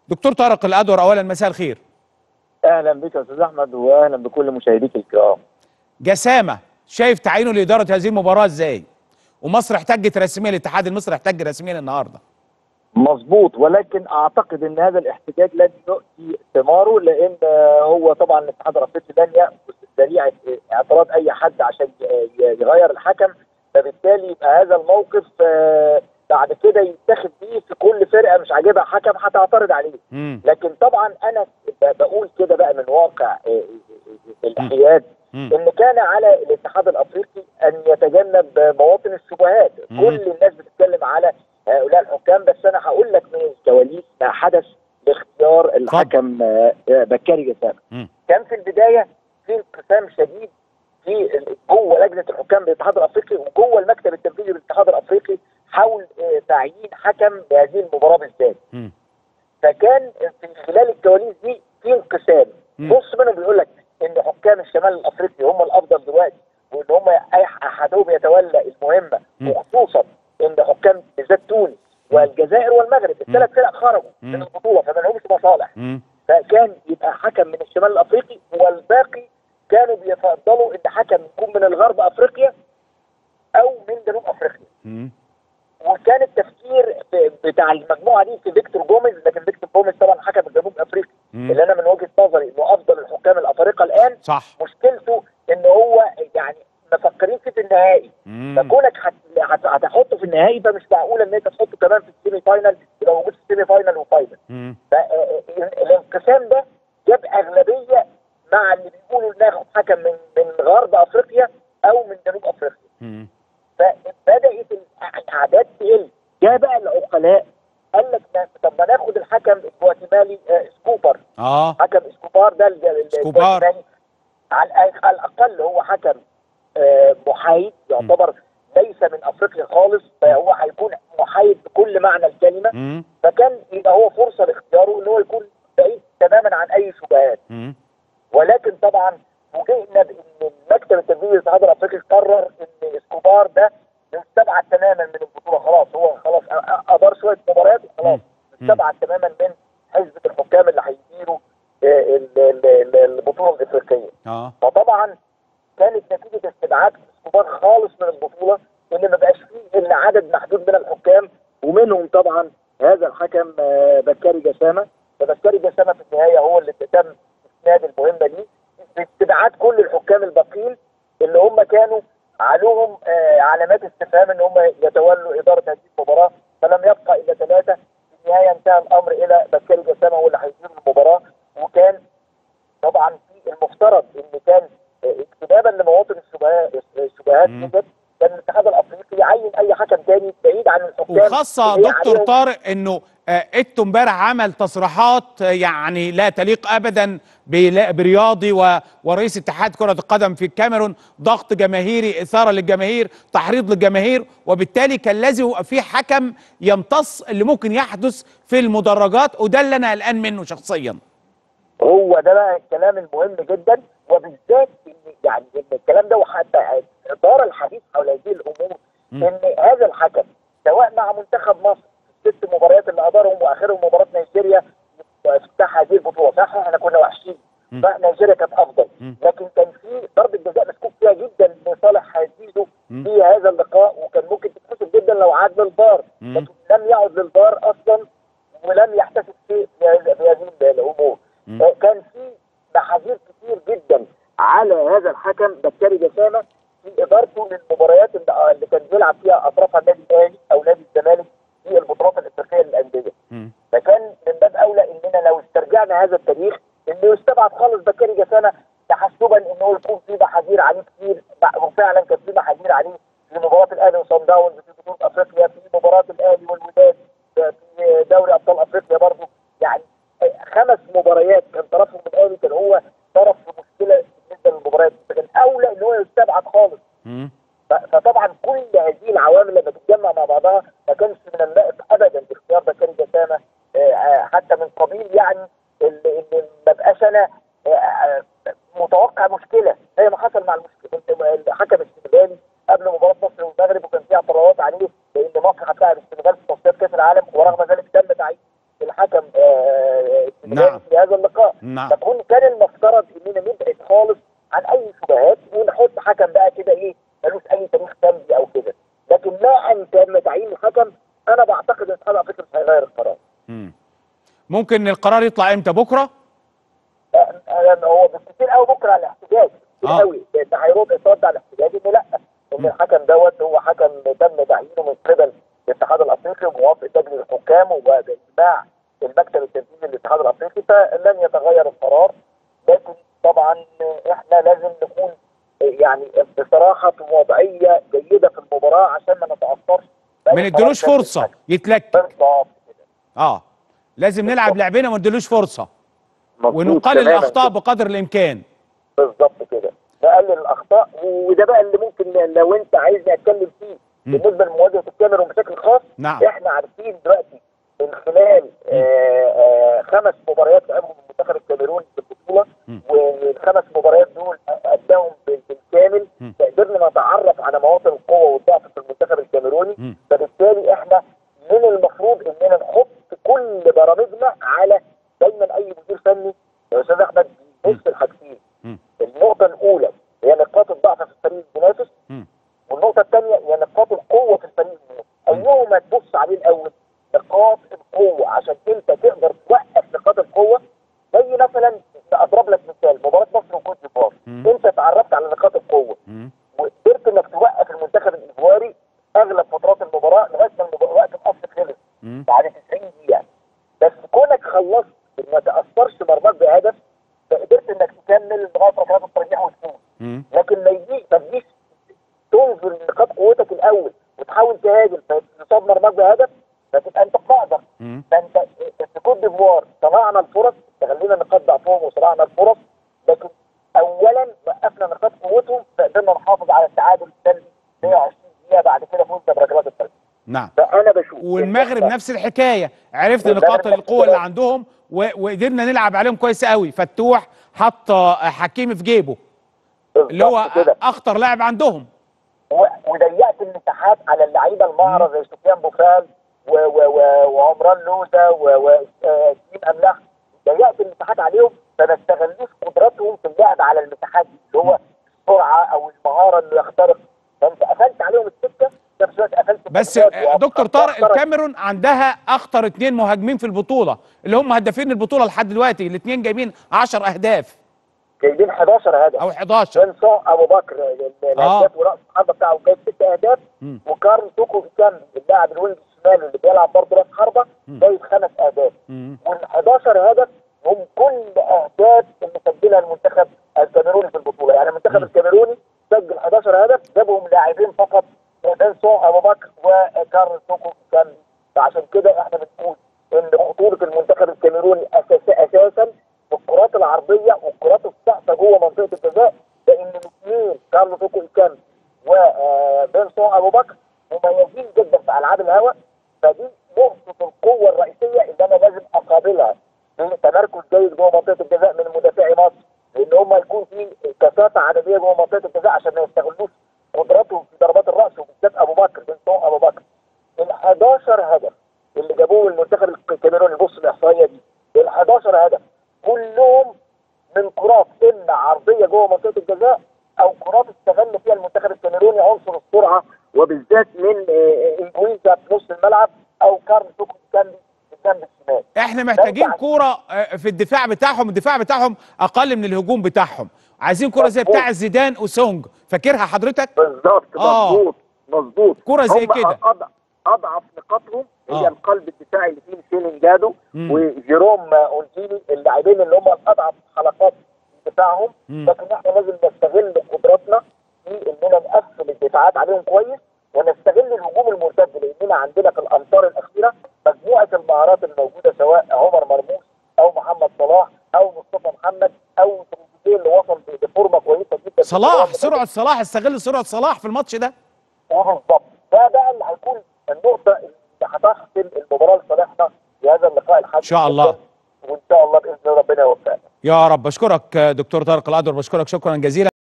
دكتور طارق الادور اولا مساء الخير اهلا بك يا استاذ احمد واهلا بكل مشاهديك الكرام جسامه شايف تعيينه لاداره هذه المباراه ازاي ومصر احتجت رسميا الاتحاد المصري احتج رسميا النهارده مظبوط ولكن اعتقد ان هذا الاحتجاج لن يؤتي ثماره لان هو طبعا الاتحاد الافريقي لن ياخذ ذريعه اعتراض اي حد عشان يغير الحكم فبالتالي يبقى هذا الموقف بعد كده يتاخد بيه في كل فرقه مش عاجبها حكم هتعترض عليه مم. لكن طبعا انا بقول كده بقى من واقع الحياد ان كان على الاتحاد الافريقي ان يتجنب مواطن الشبهات مم. كل الناس بتتكلم على هؤلاء الحكام بس انا هقول لك من الكواليس ما حدث لاختيار الحكم آه، آه، بكاري جسامه مم. كان في البدايه في انقسام شديد في ال- جوه لجنه الحكام بالاتحاد الافريقي وجوه المكتب التنفيذي للاتحاد الافريقي حول آه، تعيين حكم لهذه المباراه بالذات مم. فكان في خلال الكواليس دي في انقسام مم. نص منهم بيقول لك ان حكام الشمال الافريقي هم الافضل دلوقتي وان هم اي احدهم يتولى المهمه مم. وخصوصا ان حكام بالذات تونس والجزائر والمغرب الثلاث فرق خرجوا مم. من البطوله فما لهمش مصالح مم. فكان يبقى حكم من الشمال الافريقي والباقي كانوا بيفضلوا ان حكم يكون من الغرب افريقيا او من جنوب افريقيا مم. وكان التفكير في- بتاع المجموعه دي في فيكتور جوميز لكن فيكتور جوميز طبعا حكم الجنوب افريقي مم. اللي انا من وجهه نظري انه افضل الحكام الافارقه الان صح مشكلته ان هو يعني مفكرين في النهائي مم. فكونك هت- هت- هتحطه في النهائي فمش معقول ان انت تحطه كمان في السيمي فاينل يبقى موجود في السيمي فاينل وفاينل مم. فالانقسام ده جاب اغلبيه مع اللي بيقولوا ناخد حكم من من غرب افريقيا او من جنوب افريقيا مم. فبدات الاعداد تقل جاء بقى العقلاء قال لك ما- طب ما ناخد الحكم الجواتيمالي آه، سكوبر اه حكم اسكوبار ده ال- ال- اسكوبار. الجواتيمالي على الأ- على الاقل هو حكم آه، محايد يعتبر ليس من افريقيا خالص فهو هيكون محايد بكل معنى الكلمه مم. فكان يبقى هو فرصه لاختياره ان هو يكون بعيد تماما عن اي شبهات مم. ولكن طبعا فوجئنا بان المكتب التنفيذي للاتحاد الافريقي قرر ان اسكوبار ده مستبعد تماما من البطوله خلاص هو خلاص أ- أ- ادار شويه مباريات وخلاص مم. مستبعد تماما من حزبه الحكام اللي هيديروا آه، ال- ال- ال- البطوله الافريقيه اه فطبعا كانت نتيجه استبعاد اسكوبار خالص من البطوله ان ما بقاش فيه الا عدد محدود من الحكام ومنهم طبعا هذا الحكم آه، بكاري جسامه فبكاري جسامه في النهايه هو اللي تم اسناد المهمه دي باستبعاد كل الحكام الباقيين اللي هم كانوا عليهم آه، علامات استفهام ان هم يتولوا اداره هذه المباراه فلم يبقى الا ثلاثه في النهايه انتهى الامر الى بكاري جسامه هو اللي هيدير المباراه وكان طبعا في المفترض ان كان آه، اكتبابا لمواطن الشبهات الشبهات مم. ديت كان الاتحاد الافريقي يعين اي حكم تاني بعيد عن الحكام وخاصة اللي هي دكتور عليهم- طارق انه آه، اتو امبارح عمل تصريحات آه، يعني لا تليق ابدا بلا- برياضي و- ورئيس اتحاد كرة القدم في الكاميرون ضغط جماهيري اثارة للجماهير تحريض للجماهير وبالتالي كان لازم يبقى في حكم يمتص اللي ممكن يحدث في المدرجات وده اللي انا قلقان منه شخصيا هو ده بقى الكلام المهم جدا وبالذات إن يعني ان الكلام ده وحتى دار الحديث حول هذه الامور مم. ان هذا الحكم سواء مع منتخب مصر في الست مباريات اللي ادارهم واخرهم مباراه نيجيريا في افتتاح هذه البطوله صح احنا كنا وحشين مم. فنيجيريا كانت افضل مم. لكن كان في ضربه جزاء مسكوك فيها جدا لصالح زيزو مم. في هذا اللقاء وكان ممكن تتحسب جدا لو عاد للفار مم. لكن لم يعد للفار اصلا ولم يحتسب شيء في هذه في هذه الامور مم. آه، كان في محاذير كتير جدا على هذا الحكم بكاري جسامه في ادارته للمباريات اللي آه، اللي كان بيلعب فيها اطرافها النادي الاهلي او نادي الزمالك في البطولات الافريقيه للانديه مم. فكان من باب اولى اننا لو استرجعنا هذا التاريخ انه يستبعد خالص بكاري جسامه تحسبا انه يكون في محاذير عليه كتير وفعلا كان في محاذير عليه في مباراه الاهلي وصن داونز في بطوله افريقيا في مباراه الاهلي والوداد في دوري ابطال افريقيا برضه يعني خمس مباريات كان طرفهم الاهلي كان هو طرف في مشكله بالنسبه للمباريات فكان اولى ان هو يستبعد خالص مم. ف- فطبعا كل هذه العوامل لما تتجمع مع بعضها ما كانش من اللائق ابدا اختيار بكاري جسامه آه، آه، حتى من قبيل يعني ال- ان ما بقاش انا آه، آه، متوقع مشكله زي ما حصل مع المشكله الحكم السنغالي قبل مباراه مصر والمغرب وكان في اعتراضات عليه لان مصر هتلاعب السنغال في تصفيات كاس العالم ورغم ذلك تم تعيين الحكم آه، نعم. في هذا اللقاء نعم فكون كان المفترض اننا نبعد خالص عن اي شبهات ونحط حكم بقى كده ايه ملوش اي تاريخ سلبي او كده لكن ما ان تم تعيين الحكم انا بعتقد ان الاتحاد الافريقي مش هيغير القرار مم. ممكن القرار يطلع امتى بكره آه، آه، هو بالكثير قوي بكره على الاحتجاج كتير آه. قوي ده هيرد يرد على الاحتجاج ان لا ان مم. الحكم دوت هو حكم تم تعيينه من قبل الاتحاد الافريقي وموافقه لجنه الحكام وباجماع المكتب التنفيذي للاتحاد الافريقي فلن يتغير القرار لكن طبعا احنا لازم نكون يعني بصراحه في وضعيه جيده في المباراه عشان ما نتاثرش بأي ما قرار نديلوش سلبي فرصه للحكم. يتلك بالظبط كده اه لازم نلعب لعبنا وما نديلوش فرصه مظبوط ونقلل تماماً الاخطاء كده. بقدر الامكان بالظبط كده نقلل الاخطاء وده بقى اللي ممكن لو انت عايزني اتكلم فيه مم. بالنسبه لمواجهه الكاميرون بشكل خاص نعم. احنا عارفين دلوقتي من خلال آه آه خمس مباريات لعبهم المنتخب الكاميروني في البطوله مم. والخمس مباريات دول اداهم بال- بالكامل مم. قدرنا نتعرف على مواطن القوه والضعف في المنتخب الكاميروني مم. فبالتالي احنا من المفروض اننا نحط كل برامجنا على دايما اي مدير فني يا استاذ احمد بيبص الحاجتين مم. النقطة الأولى هي نقاط الضعف في الفريق المنافس مم. والنقطة الثانية هي نقاط القوة في الفريق المنافس أيهما تبص عليه الأول نقاط القوة عشان أنت تقدر توقف نقاط القوة زي مثلا أضرب لك مثال مباراة مصر وكوت ديفوار مم. أنت اتعرفت على نقاط القوة مم. وقدرت إنك توقف المنتخب الإيفواري أغلب فترات المباراة لغاية ما المباراة وقت الأصل خلص مم. بعد 90 دقيقة بس كونك خلصت ما تأثرش مرماك بهدف فقدرت إنك تكمل لغاية ركلات الترجيح وتفوز مم. لكن ما يجيش ما تجيش تنظر نقاط قوتك الاول وتحاول تهاجم فتصاب مرماك بهدف فتبقى انت بتقدر مم. فانت في كوت ديفوار صنعنا الفرص استغلينا نقاط ضعفهم وصنعنا الفرص لكن اولا وقفنا نقاط قوتهم فقدرنا نحافظ على التعادل السلبي 120 دقيقه بعد كده فزنا بركلات الترجيح نعم فانا بشوف والمغرب إن إحنا- نفس الحكايه عرفنا والمغرب نقاط نفس القوه اللي الكلام. عندهم و- وقدرنا نلعب عليهم كويس قوي فتوح حط حكيمي في جيبه اللي هو بالظبط كده اخطر لاعب عندهم و- وضيقت المساحات على اللعيبه المهره زي سفيان بوفال و- و- و- وعمران لوزة وسليم املاح ضيقت المساحات عليهم فما استغلوش قدراتهم في اللعب على المساحات دي اللي هو السرعه او المهاره انه يخترق فانت قفلت عليهم السكه في نفس الوقت قفلت بس التمريرات آه، دكتور طارق وأخطرت. الكاميرون عندها اخطر اتنين مهاجمين في البطوله اللي هم هدافين البطوله لحد دلوقتي الاثنين جايبين 10 اهداف جايبين 11 هدف او 11 بنسون ابو بكر الهداف وراس الحربه بتاعه جايب ست اهداف مم. وكارل توكو كان اللاعب الوينج الشمال اللي بيلعب برضه راس حربه مم. جايب خمس اهداف مم. وال 11 هدف هم كل اهداف اللي سجلها المنتخب الكاميروني في البطوله يعني المنتخب مم. الكاميروني سجل 11 هدف جابهم لاعبين فقط بنسون ابو بكر وكارل توكو كان فعشان كده احنا بنقول ان خطوره المنتخب الكاميروني اساس اساسا في الكرات العرضيه والكرات الصعبه جوه منطقه الجزاء لان الاثنين كارلو توكو كان وبنسون ابو بكر مميزين جدا في العاب الهواء فدي نقطه القوه الرئيسيه اللي انا لازم اقابلها تمركز جيد جوه منطقه الجزاء من مدافعي مصر لان هم يكون في كثافه عدديه جوه منطقه الجزاء عشان ما يستغلوش قدراتهم في ضربات الراس وبالذات ابو بكر بنسون ابو بكر ال 11 هدف اللي جابوه المنتخب الكاميروني بص الاحصائيه دي ال 11 هدف كلهم من كرات اما عرضيه جوه منطقه الجزاء او كرات استغل فيها المنتخب الكاميروني عنصر السرعه وبالذات من آه، انجويزا في نص الملعب او كارل توكو كان في الجنب الشمال احنا محتاجين كوره آه، في الدفاع بتاعهم الدفاع بتاعهم اقل من الهجوم بتاعهم عايزين كوره زي مظبوط. بتاع زيدان وسونج فاكرها حضرتك بالظبط آه. مظبوط مظبوط كرة زي هم كده. أضع- اضعف نقاطهم هي آه. القلب الدفاعي اللي فيه شيلين جادو مم. وجيروم اونتيني اللاعبين اللي هم اضعف حلقات في دفاعهم مم. لكن احنا لازم نستغل قدراتنا في اننا نقفل الدفاعات عليهم كويس ونستغل الهجوم المرتد لاننا عندنا في الامتار الاخيره مجموعه المهارات الموجوده سواء عمر مرموش او محمد صلاح او مصطفى محمد او تريزيجيه اللي وصل بفورمه كويسه جدا صلاح سرعه صلاح استغل سرعه صلاح في الماتش ده بالظبط ده بقى اللي هيكون النقطه اللي هتحسم المباراه لصالحنا في هذا اللقاء الحاسم إن شاء الله. جداً. وان شاء الله باذن الله ربنا يوفقنا يا رب بشكرك آه، دكتور طارق الادور بشكرك شكرا جزيلا